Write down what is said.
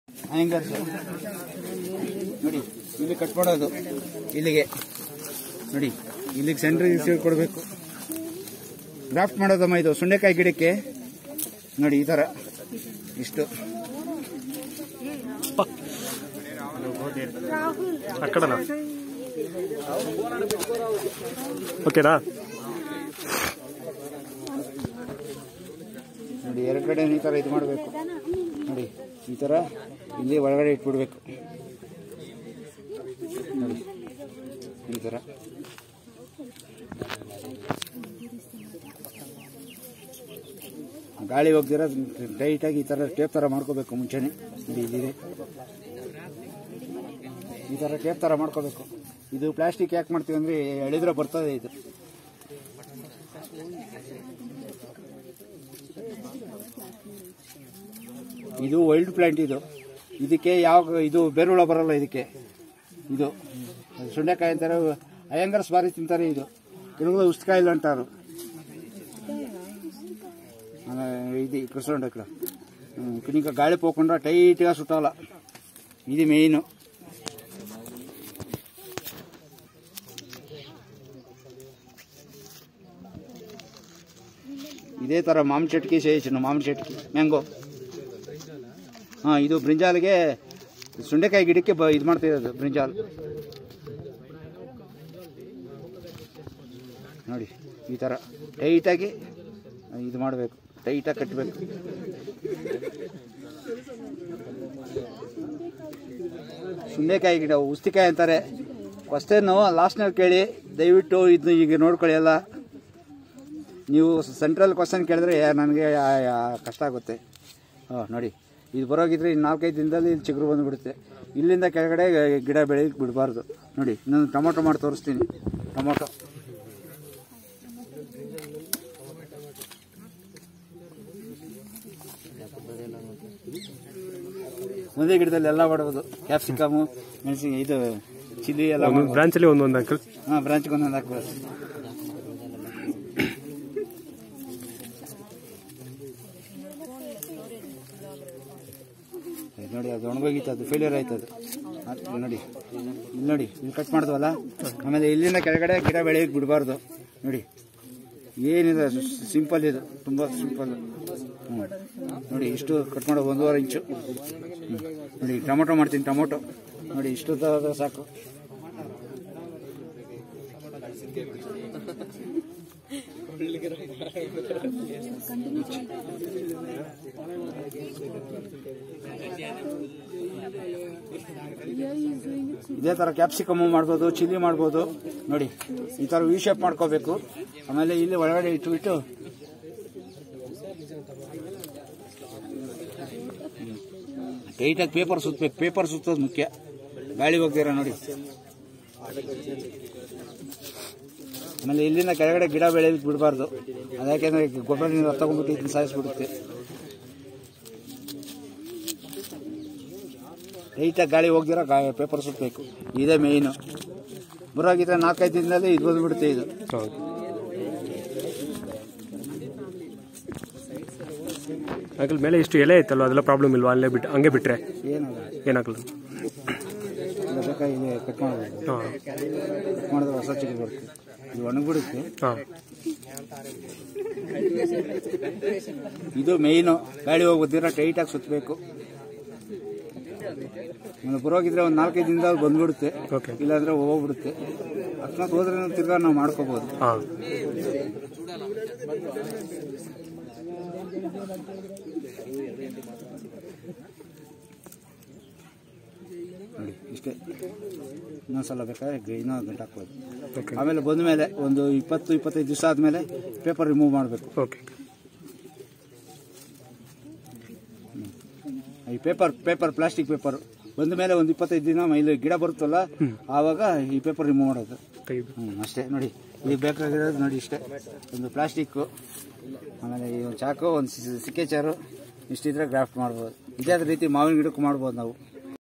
hangers ನೋಡಿ ಇಲ್ಲಿ cut ಮಾಡೋದು ಇಲ್ಲಿಗೆ ನೋಡಿ ಇಲ್ಲಿಗೆ ಸೆಂಟ್ರಿಗೆ ಸೀಡ್ ಕೊಡಬೇಕು ಗ್ರಾಫ್ಟ್ ಮಾಡೋದಮ್ಮ ಇದು ಸುಂಡೆಕಾಯಿ ಗಿಡಕ್ಕೆ ನೋಡಿ ಈ ಥರ ಇಷ್ಟು అక్కడనా ఓకేనా ನೋಡಿ ಎರಡು ಕಡೆ ಈ ಥರ ಇದು ಮಾಡಬೇಕು ನೋಡಿ ಈ ಥರ ಇಲ್ಲಿ ಒಳಗಡೆ ಇಟ್ಬಿಡ್ಬೇಕು ನೋಡಿ ಈ ಥರ ಗಾಳಿ ಹೋಗ್ದಿರ ಟೈಟಾಗಿ ಈ ಥರ ಟೇಪ್ ಥರ ಮಾಡ್ಕೋಬೇಕು ಮುಂಚೆನೆ ನೋಡಿ ಇಲ್ಲಿದೆ ಈ ಥರ ಟೇಪ್ ಥರ ಮಾಡ್ಕೋಬೇಕು ಇದು ಪ್ಲಾಸ್ಟಿಕ್ ಯಾಕೆ ಮಾಡ್ತೀವಿ ಅಂದರೆ ಎಳೆದ್ರೆ ಬರ್ತದೆ ಇದು ಇದು ವೈಲ್ಡ್ ಪ್ಲಾಂಟ್ ಇದು ಇದಕ್ಕೆ ಯಾವ ಇದು ಬೇರುಳ ಬರಲ್ಲ ಇದಕ್ಕೆ ಇದು ಸುಂಡೆಕಾಯಿ ಅಂತಾರೆ ಅಯ್ಯಂಗರ್ಸ್ ಬಾರಿ ತಿಂತಾರೆ ಇದು ಕೆಲವು ಉಸ್ಕಾಯಿಲ್ಲ ಅಂತಾರು ಆಮೇಲೆ ಇದು ಕೃಷ್ಣ ఇక్కడ ఇంకా గాలి పోకుండా టైట్గా చుట్టాల ఇది మెయిన్ ಇದೇ ಥರ ಮಾವಿನ ಚಟ್ಕಿ చేయొచ్చు ಮಾವಿನ ಚಟ್ಕಿ ಮ್ಯಾಂಗೋ ಹಾಂ ಇದು ಬ್ರಿಂಜಾಲ್ಗೆ ಸುಂಡೆಕಾಯಿ ಗಿಡಕ್ಕೆ ಬ ಇದು ಮಾಡ್ತಿರೋದು ಬ್ರಿಂಜಾಲ್ ನೋಡಿ ಈ ಥರ ಟೈಟಾಗಿ ಇದು ಮಾಡಬೇಕು ಟೈಟಾಗಿ ಕಟ್ಟಬೇಕು ಸುಂಡೆಕಾಯಿ ಗಿಡ ಉಸ್ತಿಕಾಯಿ ಅಂತಾರೆ ಕ್ವಶನ್ನು ಲಾಸ್ಟ್ನಲ್ಲಿ ಕೇಳಿ ದಯವಿಟ್ಟು ಇದು ಈಗ ನೋಡ್ಕೊಳ್ಳಿ ಎಲ್ಲ ನೀವು ಸೆಂಟ್ರಲ್ ಕ್ವಶನ್ ಕೇಳಿದ್ರೆ ಯಾ- ನನಗೆ ಯಾ- ಯಾ- ಕಷ್ಟ ಆಗುತ್ತೆ ಹಾಂ ನೋಡಿ ಇದು ಬರೋಗಿದ್ರೆ ಇನ್ನು ನಾಲ್ಕೈದು ದಿನದಲ್ಲಿ ಇಲ್ಲಿ ಚಿಗುರು ಬಂದುಬಿಡುತ್ತೆ ಇಲ್ಲಿಂದ ಕೆಳಗಡೆ ಗಿಡ ಬೆಳೆಯಕ್ಕೆ ಬಿಡಬಾರ್ದು ನೋಡಿ ನಾನು ಟೊಮೊಟೊ ಮಾಡಿ ತೋರಿಸ್ತೀನಿ ಟೊಮೊಟೊ ಒಂದೇ ಗಿಡದಲ್ಲಿ ಎಲ್ಲ ಮಾಡ್ಬೋದು ಕ್ಯಾಪ್ಸಿಕಮು ಮೆಣಸಿನ ಇದು ಚಿಲ್ಲಿ ಎಲ್ಲ ಒಂದೊಂದು ಮಾಡ್ಬೋದು ಬ್ರಾಂಚಲ್ಲಿ ಒಂದೊಂದು ಅಂಕಲ್ ಹಾಂ ಬ್ರಾಂಚ್ಗೆ ಒಂದೊಂದು ಹಾಕ್ಬೋದು ಇದು ನೋಡಿ ಅದು ಒಣಗೋಗಿತ್ತು ಅದು ಫೇಲ್ಯೂರ್ ಆಯ್ತು ಅದು ಅದು ನೋಡಿ ಇಲ್ಲಿ ನೋಡಿ ಇಲ್ಲಿ ಕಟ್ ಮಾಡಿದ್ವಲ್ಲ ಆಮೇಲೆ ಇಲ್ಲಿಂದ ಕೆಳಗಡೆ ಗಿಡ ಬೆಳೆಯಕ್ಕೆ ಬಿಡಬಾರ್ದು ನೋಡಿ ಏನಿದೆ ಸಿಂಪಲ್ ಇದು ತುಂಬ ಸಿಂಪಲ್ ಹ್ಞೂ ನೋಡಿ ಇಷ್ಟು ಕಟ್ ಮಾಡೋ ಒಂದೂವರೆ ಇಂಚು ಹ್ಞೂ ನೋಡಿ ಟೊಮೊಟೊ ಮಾಡ್ತೀನಿ ಟೊಮೊಟೊ ನೋಡಿ ಇಷ್ಟು ಉದ್ದ ಸಾಕು ಇದೇ ಥರ ಕ್ಯಾಪ್ಸಿಕಮ್ ಮಾಡ್ಬೋದು ಚಿಲ್ಲಿ ಮಾಡ್ಬೋದು ನೋಡಿ ಈ ಥರ ವಿ ಶೇಪ್ ಮಾಡ್ಕೋಬೇಕು ಆಮೇಲೆ ಇಲ್ಲಿ ಒಳಗಡೆ ಇಟ್ಬಿಟ್ಟು ಟೈಟಾಗಿ ಪೇಪರ್ ಸುತ್ತಬೇಕು ಪೇಪರ್ ಸುತ್ತೋದು ಮುಖ್ಯ ಗಾಳಿ ಹೋಗ್ದಿರ ನೋಡಿ ಆಮೇಲೆ ಇಲ್ಲಿಂದ ಕೆಳಗಡೆ ಗಿಡ ಬೆಳೆಯಲಿಕ್ಕೆ ಬಿಡಬಾರ್ದು ಅದ್ಯಾಕೆಂದ್ರೆ ಗೊಬ್ಬರದಿಂದ ತಗೊಂಡ್ಬಿಟ್ಟು ಇದನ್ನ ಸಾಯಿಸ್ಬಿಡುತ್ತೆ ಟೈಟಾಗಿ ಗಾಳಿ ಹೋಗ್ದಿರ ಗಾ ಪೇಪರ್ ಸುತ್ತಬೇಕು ಇದೇ ಮೇಯ್ನು ಬರೋಗಿದ್ರೆ ನಾಲ್ಕೈದು ದಿನದಲ್ಲಿ ಇದು ಬಂದ್ಬಿಡುತ್ತೆ ಇದು ಹೌದು ಅಂಕಲ್ ಮೇಲೆ ಇಷ್ಟು ಎಲೆ ಐತಲ್ವ ಅದೆಲ್ಲ ಪ್ರಾಬ್ಲಮ್ ಇಲ್ವಾ ಅಲ್ಲೇ ಬಿಟ್ಟು ಹಂಗೆ ಬಿಟ್ರೆ ಏನಲ್ಲ ಏನಾಗಲ್ಲ ಇಲ್ಲ ಬೇಕಾಗಿ ಇಲ್ಲಿ ಕಟ್ ಮಾಡಬೇಕು ಹಾಂ ಕಟ್ ಮಾಡಿದ್ರೆ ಹೊಸ ಚಿಗುರು ಬರುತ್ತೆ ಇದು ಒಣಗ್ಬಿಡುತ್ತೆ ಹಾಂ ಇದು ಮೇಯ್ನು ಗಾಳಿ ಹೋಗೋದಿರ ಟೈಟಾಗಿ ಸುತ್ತಬೇಕು ಆಮೇಲೆ ಬರೋಗಿದ್ರೆ ಒಂದು ನಾಲ್ಕೈದು ದಿನದಲ್ಲಿ ಬಂದ್ಬಿಡುತ್ತೆ ಓಕೆ ಇಲ್ಲಾಂದ್ರೆ ಹೋಗ್ಬಿಡುತ್ತೆ ಅಕಸ್ಮಾತ್ ಹೋದ್ರೆ ತಿರ್ಗಾ ನಾವು ಮಾಡ್ಕೋಬಹುದು ಹಾಂ ನೋಡಿ ಇಷ್ಟೇ ಇನ್ನೊಂದ್ಸಲ ಬೇಕಾದ್ರೆ ಗ- ಇನ್ನೊಂದು ಗಂಟೆ ಹಾಕ್ಬೋದು ಓಕೆ ಆಮೇಲೆ ಬಂದ ಮೇಲೆ ಒಂದು ಇಪ್ಪತ್ತು ಇಪ್ಪತ್ತೈದು ದಿವಸ ಆದಮೇಲೆ ಪೇಪರ್ ರಿಮೂವ್ ಮಾಡಬೇಕು ಓಕೆ ಈ ಪೇಪರ್ ಪೇಪರ್ ಪ್ಲಾಸ್ಟಿಕ್ ಪೇಪರ್ ಬಂದ ಮೇಲೆ ಒಂದು ಇಪ್ಪತ್ತೈದು ದಿನ ಇಲ್ಲಿ ಗಿಡ ಬರುತ್ತಲ್ಲ ಆವಾಗ ಈ ಪೇಪರ್ ರಿಮೂವ್ ಮಾಡೋದು ತೆಗೆದು ಹ್ಞೂ ಅಷ್ಟೇ ನೋಡಿ ಈಗ ಬೇಕಾಗಿರೋದು ನೋಡಿ ಇಷ್ಟೇ ಒಂದು ಪ್ಲಾಸ್ಟಿಕ್ಕು ಆಮೇಲೆ ಈ ಒಂದು ಚಾಕು ಒಂದು ಸಿಕ್ಕೆ ಚಾರು ಇಷ್ಟಿದ್ರೆ ಗ್ರಾಫ್ಟ್ ಮಾಡ್ಬೋದು ಇದೇ ರೀತಿ ಮಾವಿನ ಗಿಡಕ್ಕೂ ಮಾಡ್ಬೋದು ನಾವು